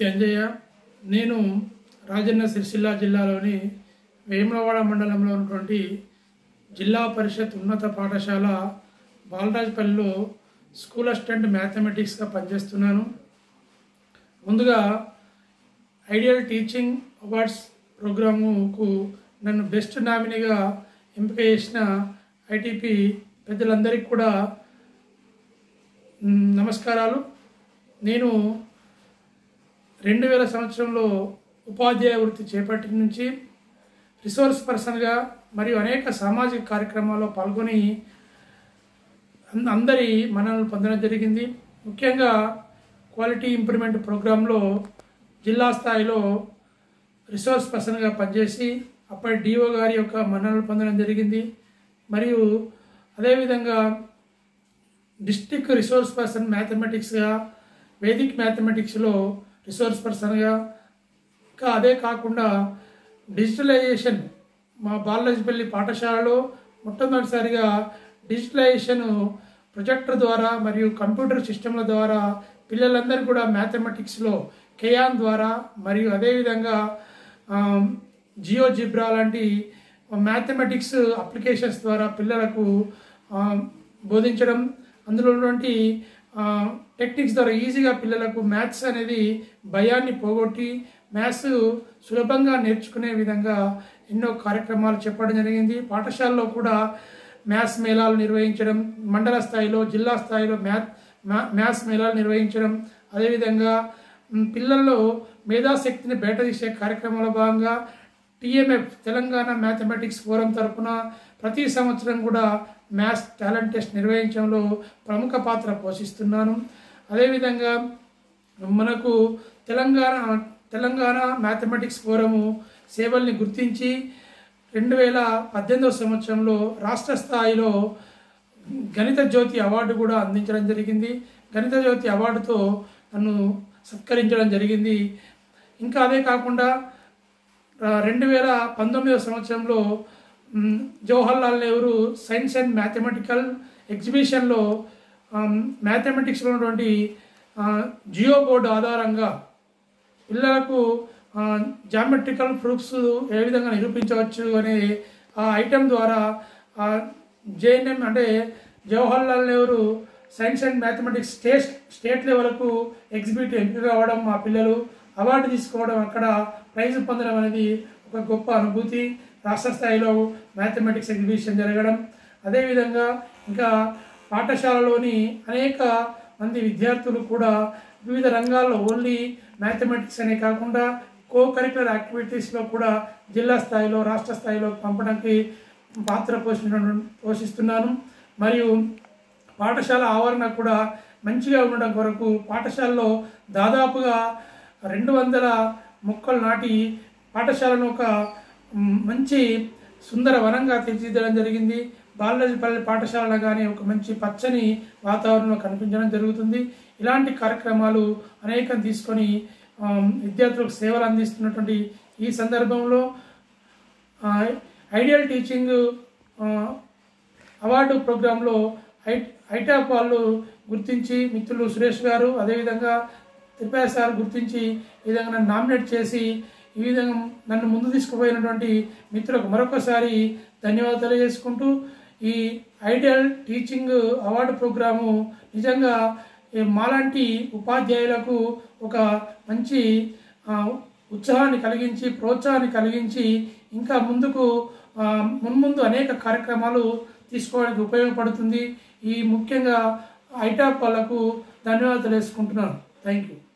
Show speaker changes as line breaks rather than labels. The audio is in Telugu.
దుర్తి అంజయ్య నేను రాజన్న సిరిసిల్ల జిల్లాలోని వేములవాడ మండలంలో ఉన్నటువంటి జిల్లా పరిషత్ ఉన్నత పాఠశాల బాలరాజపల్లిలో స్కూల్ అసిస్టెంట్ మ్యాథమెటిక్స్గా పనిచేస్తున్నాను ముందుగా ఐడియల్ టీచింగ్ అవార్డ్స్ ప్రోగ్రాముకు నన్ను బెస్ట్ నామినీగా ఎంపిక చేసిన ఐటీపీ పెద్దలందరికీ కూడా మ్, నమస్కారాలు నేను రెండు వేల సంవత్సరంలో ఉపాధ్యాయ వృత్తి చేపట్టిన నుంచి రిసోర్స్ పర్సన్గా మరియు అనేక సామాజిక కార్యక్రమాల్లో పాల్గొని అన్- అందరి మన్ననలు పొందడం జరిగింది ముఖ్యంగా క్వాలిటీ ఇంప్రూవ్మెంట్ ప్రోగ్రాంలో జిల్లా స్థాయిలో రిసోర్స్ పర్సన్గా పనిచేసి అప్పటి డిఓ గారి యొక్క మన్ననలు పొందడం జరిగింది మరియు అదేవిధంగా డిస్టిక్ రిసోర్స్ పర్సన్ మ్యాథమెటిక్స్గా వేదిక్ మ్యాథమెటిక్స్లో రిసోర్స్ పర్సన్గా ఇంకా అదే కాకుండా డిజిటలైజేషన్ మా బాలరాజపల్లి పాఠశాలలో మొట్టమొదటిసారిగా డిజిటలైజేషన్ ప్రొజెక్టర్ ద్వారా మరియు కంప్యూటర్ సిస్టమ్ల ద్వారా పిల్లలందరూ కూడా మ్యాథమెటిక్స్లో కేయాన్ ద్వారా మరియు అదేవిధంగా జియో జిబ్రా లాంటి మ్యాథమెటిక్స్ అప్లికేషన్స్ ద్వారా పిల్లలకు ఆ, బోధించడం అందులో ఉన్నటువంటి టెక్నిక్స్ ద్వారా ఈజీగా పిల్లలకు మ్యాథ్స్ అనేది భయాన్ని పోగొట్టి మ్యాథ్స్ సులభంగా నేర్చుకునే విధంగా ఎన్నో కార్యక్రమాలు చెప్పడం జరిగింది పాఠశాలలో కూడా మ్యాథ్స్ మేళాలు నిర్వహించడం మండల స్థాయిలో జిల్లా స్థాయిలో మ్యాథ్ మ్యా- మ్యాథ్స్ మేళాలు నిర్వహించడం అదేవిధంగా మ్, పిల్లల్లో మేధాశక్తిని బయట తీసే కార్యక్రమంలో భాగంగా టీఎంఎఫ్ తెలంగాణ మ్యాథమెటిక్స్ ఫోరం తరపున ప్రతి సంవత్సరం కూడా మ్యాథ్స్ టాలెంట్ టెస్ట్ నిర్వహించడంలో ప్రముఖ పాత్ర పోషిస్తున్నాను అదేవిధంగా మనకు తెలంగాణ తెలంగాణ మ్యాథమెటిక్స్ ఫోరము సేవల్ని గుర్తించి రెండు వేల పద్దెనిమిదవ సంవత్సరంలో రాష్ట్ర స్థాయిలో గణిత జ్యోతి అవార్డు కూడా అందించడం జరిగింది గణిత జ్యోతి అవార్డుతో నన్ను సత్కరించడం జరిగింది ఇంకా అదే కాకుండా రెండు వేల పంతొమ్మిదవ సంవత్సరంలో మ్, Jawaharlal Nehru science and mathematical ఎగ్జిబిషన్లో మ్యాథమెటిక్స్లో ఉన్నటువంటి ఆ, జియో బోర్డు ఆధారంగా పిల్లలకు జామెట్రికల్ ప్రూఫ్స్ ఏ విధంగా నిరూపించవచ్చు అనే ఆ ఐటెం ద్వారా జేఎన్ఎం అంటే Jawaharlal Nehru science and mathematics state state లెవెల్కు ఎగ్జిబిట్ ఎంపిక కావడం మా పిల్లలు అవార్డు తీసుకోవడం అక్కడ ప్రైజ్ పొందడం అనేది ఒక గొప్ప అనుభూతి రాష్ట్ర స్థాయిలో మ్యాథమెటిక్స్ ఎగ్జిబిషన్ జరగడం అదేవిధంగా ఇంకా పాఠశాలలోని అనేక మంది విద్యార్థులు కూడా వివిధ రంగాల్లో ఓన్లీ మ్యాథమెటిక్స్ అనే కాకుండా కో కరికులర్ యాక్టివిటీస్లో కూడా జిల్లా స్థాయిలో రాష్ట్ర స్థాయిలో పంపడానికి పాత్ర పోషించ పోషిస్తున్నాను మరియు పాఠశాల ఆవరణ కూడా మంచిగా ఉండడం కొరకు పాఠశాలలో దాదాపుగా రెండు వందల మొక్కలు నాటి పాఠశాలను ఒక మ్, మంచి సుందర వనంగా తీర్చిదిద్దడం జరిగింది బాలరాజపల్లి పాఠశాల కానీ ఒక మంచి పచ్చని వాతావరణంలో కనిపించడం జరుగుతుంది ఇలాంటి కార్యక్రమాలు అనేకం తీసుకొని ఆ, విద్యార్థులకు సేవలు అందిస్తున్నటువంటి ఈ సందర్భంలో ఆ, ఐడియల్ టీచింగ్ ఆ, అవార్డు ప్రోగ్రాంలో ఐ ఐటాప్ వాళ్ళు గుర్తించి మిత్రులు సురేష్ గారు అదేవిధంగా త్రిపాయ సార్ గుర్తించి ఈ విధంగా నన్ను నామినేట్ చేసి ఈ విధంగా నన్ను ముందు తీసుకుపోయినటువంటి మిత్రులకు మరొకసారి ధన్యవాదాలు తెలియజేసుకుంటూ ఈ ఐడియల్ టీచింగ్ అవార్డు ప్రోగ్రాము నిజంగా ఈ మాలాంటి ఉపాధ్యాయులకు ఒక మంచి ఆ, ఉత్సాహాన్ని కలిగించి ప్రోత్సాహాన్ని కలిగించి ఇంకా ముందుకు ఆ, మున్ముందు అనేక కార్యక్రమాలు తీసుకోవడానికి ఉపయోగపడుతుంది ఈ ముఖ్యంగా ఐటాప్ వాళ్ళకు ధన్యవాదాలు తెలుసుకుంటున్నాను థ్యాంక్ యూ